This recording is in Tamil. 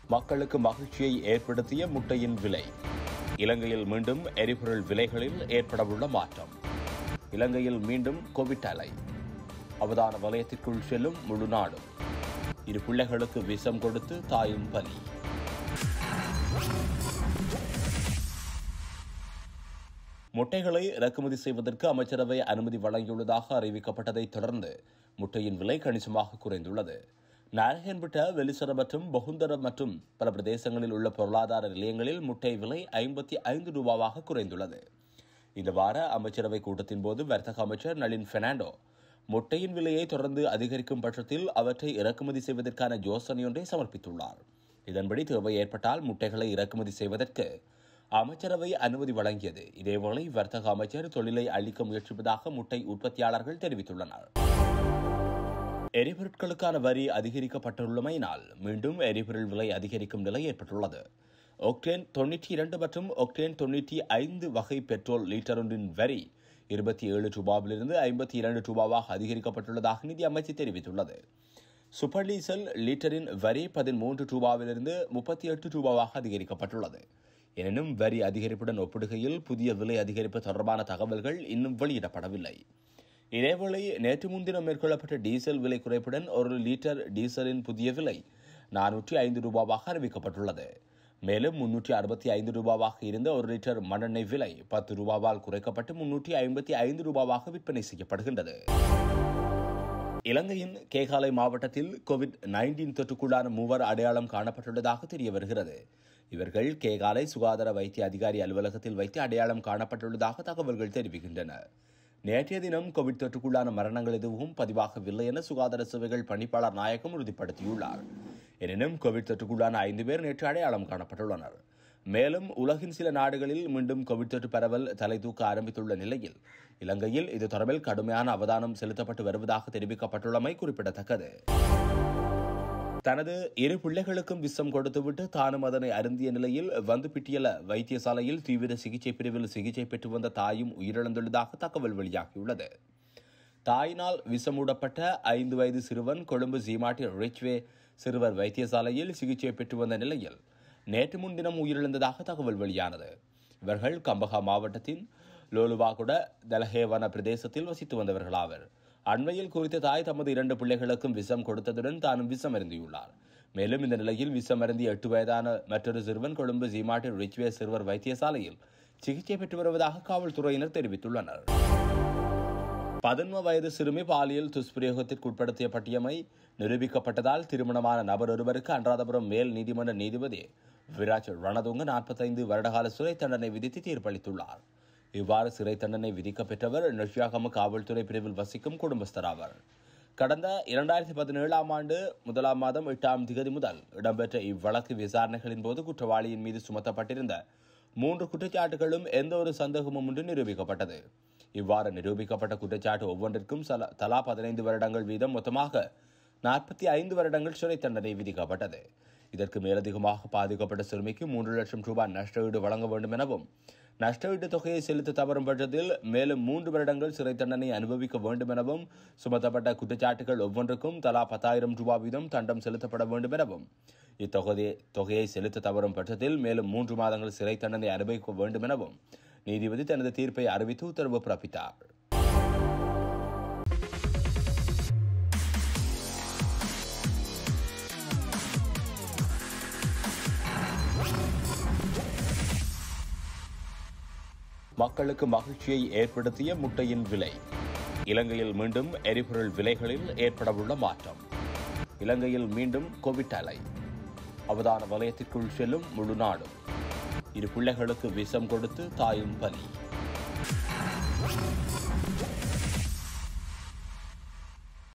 மக்களுக்கு மகிழ்ச்சியை ஏற்படுத்திய முட்டையின் விலை இலங்கையில் மீண்டும் எரிபொருள் விலைகளில் ஏற்படவுள்ள மாற்றம் இலங்கையில் மீண்டும் கோவிட் அலை அவதான வலயத்திற்குள் செல்லும் முழு நாடும் இரு பிள்ளைகளுக்கு விஷம் கொடுத்து தாயும் பலி முட்டைகளை இறக்குமதி செய்வதற்கு அமைச்சரவை அனுமதி வழங்கியுள்ளதாக அறிவிக்கப்பட்டதைத் தொடர்ந்து முட்டையின் விலை கணிசமாக குறைந்துள்ளது நாரகன்பட்ட வெலிசர மற்றும் பகுந்தர மற்றும் பல பிரதேசங்களில் உள்ள பொருளாதார நிலையங்களில் முட்டை விலை ஐம்பத்தி ஐந்து ரூபாவாக குறைந்துள்ளது இந்த வார அமைச்சரவை கூட்டத்தின் போது வர்த்தக அமைச்சர் நளின் பெர்னாண்டோ முட்டையின் விலையை தொடர்ந்து அதிகரிக்கும் பட்சத்தில் அவற்றை இறக்குமதி செய்வதற்கான யோசனையொன்றை சமர்ப்பித்துள்ளார் இதன்படி தேவை ஏற்பட்டால் முட்டைகளை இறக்குமதி செய்வதற்கு அமைச்சரவை அனுமதி வழங்கியது இதேவேளை வர்த்தக அமைச்சர் தொழிலை அளிக்க முயற்சிப்பதாக முட்டை உற்பத்தியாளர்கள் தெரிவித்துள்ளனர் எரிபொருட்களுக்கான வரி அதிகரிக்கப்பட்டுள்ளமையினால் மீண்டும் எரிபொருள் விலை அதிகரிக்கும் நிலை ஏற்பட்டுள்ளது ஒக்டேன் தொன்னூற்றி இரண்டு மற்றும் ஒக்டேன் தொன்னூற்றி ஐந்து வகை பெட்ரோல் லிட்டர் ஒன்றின் வரி இருபத்தி ஏழு ரூபாவிலிருந்து ஐம்பத்தி இரண்டு ரூபாவாக அதிகரிக்கப்பட்டுள்ளதாக நிதி அமைச்சு தெரிவித்துள்ளது சூப்பர் டீசல் லிட்டரின் வரி பதிமூன்று ரூபாவிலிருந்து முப்பத்தி எட்டு ரூபாவாக அதிகரிக்கப்பட்டுள்ளது எனினும் வரி அதிகரிப்புடன் ஒப்பிடுகையில் புதிய விலை அதிகரிப்பு தொடர்பான தகவல்கள் இன்னும் வெளியிடப்படவில்லை இதேவேளை நேற்று முன்தினம் மேற்கொள்ளப்பட்ட டீசல் விலை குறைப்புடன் ஒரு லிட்டர் டீசலின் புதிய விலை நானூற்றி ஐந்து ரூபாவாக அறிவிக்கப்பட்டுள்ளது மேலும் முன்னூற்றி அறுபத்தி ஐந்து ரூபாவாக இருந்த ஒரு லிட்டர் மண்ணெண்ணெய் விலை பத்து ரூபாவால் குறைக்கப்பட்டு முன்னூற்றி ஐம்பத்தி ஐந்து ரூபாவாக விற்பனை செய்யப்படுகின்றது இலங்கையின் கேகாலை மாவட்டத்தில் கோவிட் நைன்டீன் தொற்றுக்குள்ளான மூவர் அடையாளம் காணப்பட்டுள்ளதாக தெரிய வருகிறது இவர்கள் கேகாலை சுகாதார வைத்திய அதிகாரி அலுவலகத்தில் வைத்து அடையாளம் காணப்பட்டுள்ளதாக தகவல்கள் தெரிவிக்கின்றன நேற்றைய தினம் கோவிட் தொற்றுக்குள்ளான மரணங்கள் எதுவும் பதிவாகவில்லை என சுகாதார சேவைகள் பணிப்பாளர் நாயகம் உறுதிப்படுத்தியுள்ளார் எனினும் கோவிட் தொற்றுக்குள்ளான ஐந்து பேர் நேற்று அடையாளம் காணப்பட்டுள்ளனர் மேலும் உலகின் சில நாடுகளில் மீண்டும் கோவிட் தொற்று பரவல் தலை தூக்க ஆரம்பித்துள்ள நிலையில் இலங்கையில் இது தொடர்பில் கடுமையான அவதானம் செலுத்தப்பட்டு வருவதாக தெரிவிக்கப்பட்டுள்ளமை குறிப்பிடத்தக்கது தனது இரு பிள்ளைகளுக்கும் விஷம் கொடுத்துவிட்டு தானும் அதனை அருந்திய நிலையில் வந்து பிட்டியல வைத்தியசாலையில் தீவிர சிகிச்சை பிரிவில் சிகிச்சை பெற்று வந்த தாயும் உயிரிழந்துள்ளதாக தகவல் வெளியாகியுள்ளது தாயினால் விஷமூடப்பட்ட ஐந்து வயது சிறுவன் கொழும்பு ஜீமாட்டி ரிச்வே சிறுவர் வைத்தியசாலையில் சிகிச்சை பெற்று வந்த நிலையில் நேற்று முன்தினம் உயிரிழந்ததாக தகவல் வெளியானது இவர்கள் கம்பகா மாவட்டத்தின் லோலுவாகுட தலஹேவன பிரதேசத்தில் வசித்து வந்தவர்களாவர் அண்மையில் குறித்த தாய் தமது இரண்டு பிள்ளைகளுக்கும் விஷம் கொடுத்ததுடன் தானும் விஷம் அருந்தியுள்ளார் மேலும் இந்த நிலையில் விஷம் அருந்திய எட்டு வயதான மற்றொரு சிறுவன் கொழும்பு ஜீமாட்டி ரிச்வே சிறுவர் வைத்தியசாலையில் சிகிச்சை பெற்று வருவதாக காவல்துறையினர் தெரிவித்துள்ளனர் பதின்ம வயது சிறுமி பாலியல் துஷ்பிரயோகத்திற்கு உட்படுத்திய பட்டியமை நிரூபிக்கப்பட்டதால் திருமணமான நபர் ஒருவருக்கு அன்றாதபுரம் மேல் நீதிமன்ற நீதிபதி விராஜ் ரணதுங்க நாற்பத்தைந்து வருடகால சிறை தண்டனை விதித்து தீர்ப்பளித்துள்ளார் இவ்வாறு சிறை தண்டனை விதிக்க பெற்றவர் நஷியாகம காவல்துறை பிரிவில் வசிக்கும் குடும்பஸ்தர் ஆவர் கடந்த இரண்டாயிரத்தி பதினேழாம் ஆண்டு முதலாம் மாதம் எட்டாம் திகதி முதல் இடம்பெற்ற இவ்வழக்கு விசாரணைகளின் போது குற்றவாளியின் மீது சுமத்தப்பட்டிருந்த மூன்று குற்றச்சாட்டுகளும் எந்த ஒரு சந்தேகமும் இன்றி நிரூபிக்கப்பட்டது இவ்வாறு நிரூபிக்கப்பட்ட குற்றச்சாட்டு ஒவ்வொன்றிற்கும் சல- தலா பதினைந்து வருடங்கள் வீதம் மொத்தமாக நாற்பத்தி ஐந்து வருடங்கள் சிறை தண்டனை விதிக்கப்பட்டது இதற்கு மேலதிகமாக பாதிக்கப்பட்ட சிறுமிக்கு மூன்று லட்சம் ரூபாய் நஷ்டஈடு வழங்க வேண்டும் எனவும் நஷ்டஈட்டு தொகையை செலுத்த தவறும் பட்சத்தில் மேலும் மூன்று வருடங்கள் சிறை தண்டனை அனுபவிக்க வேண்டும் எனவும் சுமத்தப்பட்ட குற்றச்சாட்டுகள் ஒவ்வொன்றுக்கும் தலா பத்தாயிரம் ரூபாய் வீதம் தண்டம் செலுத்தப்பட வேண்டும் எனவும் இத்தொகையை தொகையை செலுத்த தவறும் பட்சத்தில் மேலும் மூன்று மாதங்கள் சிறை தண்டனை அனுபவிக்க வேண்டும் எனவும் நீதிபதி தனது தீர்ப்பை அறிவித்து உத்தரவு பிறப்பித்தார் மக்களுக்கு மகிழ்ச்சியை ஏற்படுத்திய முட்டையின் விலை இலங்கையில் மீண்டும் எரிபொருள் விலைகளில் ஏற்படவுள்ள மாற்றம் இலங்கையில் மீண்டும் கோவிட் அலை அவதான வலயத்திற்குள் செல்லும் முழு நாடும் இரு பிள்ளைகளுக்கு விஷம் கொடுத்து தாயும் பலி